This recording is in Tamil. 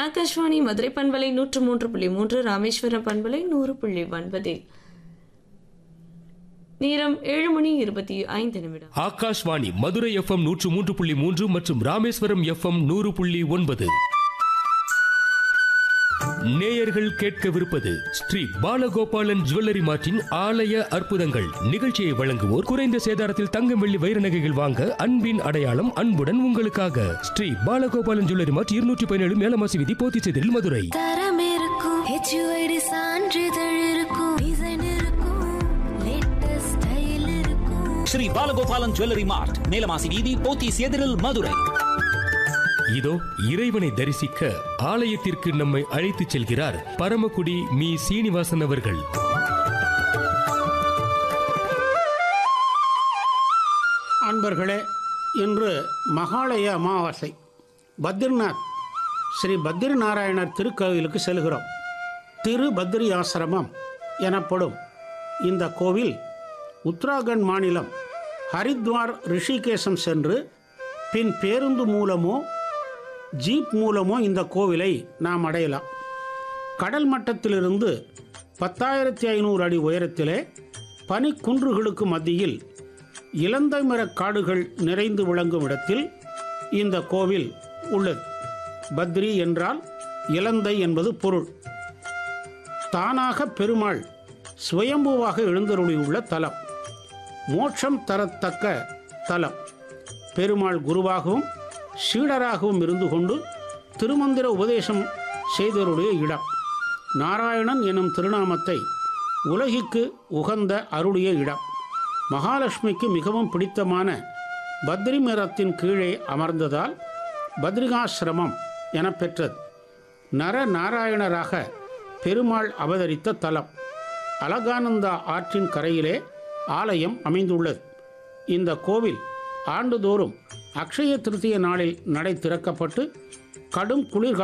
ஆகாஷ்வாணி மதுரை பண்பலை நூற்று மூன்று புள்ளி மூன்று ராமேஸ்வரம் பண்பலை நூறு புள்ளி ஒன்பதில் நேரம் ஏழு மணி இருபத்தி ஐந்து நிமிடம் ஆகாஷ்வாணி மதுரை எஃப்எம் நூற்று மூன்று புள்ளி மூன்று மற்றும் ராமேஸ்வரம் எஃப்எம் நூறு புள்ளி ஒன்பது நேயர்கள் கேட்கவிருப்பது ஸ்ரீ பாலகோபாலன் ஜுவல்லரி மார்ட்டின் ஆலய அற்புதங்கள் நிகழ்ச்சியை வழங்குவோர் குறைந்த சேதாரத்தில் தங்கம் வெள்ளி வைர நகைகள் வாங்க அன்பின் அடையாளம் அன்புடன் உங்களுக்காக ஸ்ரீ பாலகோபாலன் ஜுவல்லரி மார்ட் இருநூற்றி பதினேழு மேலமாசி விதி போத்திச்செதில் மதுரை தரம் இருக்கும் ஹெச்யூஐடி சான்றிதழ் இருக்கும் டிசைன் இருக்கும் லேட்டஸ்ட் ஸ்டைல் இருக்கும் ஸ்ரீ பாலகோபாலன் ஜுவல்லரி மார்ட் மேலமாசி வீதி போத்தீஸ் எதிரில் மதுரை இதோ இறைவனை தரிசிக்க ஆலயத்திற்கு நம்மை அழைத்துச் செல்கிறார் பரமக்குடி மீ சீனிவாசன் அவர்கள் அன்பர்களே இன்று மகாலய அமாவாசை பத்ரிநாத் ஸ்ரீ பத்ரி நாராயணர் திருக்கோவிலுக்கு செல்கிறோம் திரு பத்ரி ஆசிரமம் எனப்படும் இந்த கோவில் உத்தராகண்ட் மாநிலம் ஹரித்வார் ரிஷிகேசம் சென்று பின் பேருந்து மூலமோ ஜீப் மூலமோ இந்த கோவிலை நாம் அடையலாம் கடல் மட்டத்திலிருந்து பத்தாயிரத்தி ஐநூறு அடி உயரத்திலே பனிக்குன்றுகளுக்கு மத்தியில் இலந்தை மரக் காடுகள் நிறைந்து விளங்கும் இடத்தில் இந்த கோவில் உள்ளது பத்ரி என்றால் இலந்தை என்பது பொருள் தானாக பெருமாள் சுயம்புவாக எழுந்தருளியுள்ள தலம் மோட்சம் தரத்தக்க தலம் பெருமாள் குருவாகவும் சீடராகவும் இருந்து கொண்டு திருமந்திர உபதேசம் செய்தருடைய இடம் நாராயணன் எனும் திருநாமத்தை உலகிற்கு உகந்த அருளிய இடம் மகாலட்சுமிக்கு மிகவும் பிடித்தமான பத்ரி மரத்தின் கீழே அமர்ந்ததால் பத்ரிகாசிரமம் என பெற்றது நர நாராயணராக பெருமாள் அவதரித்த தலம் அலகானந்தா ஆற்றின் கரையிலே ஆலயம் அமைந்துள்ளது இந்த கோவில் ஆண்டுதோறும் அக்ஷய திருத்திய நாளில் நடை திறக்கப்பட்டு கடும் குளிர்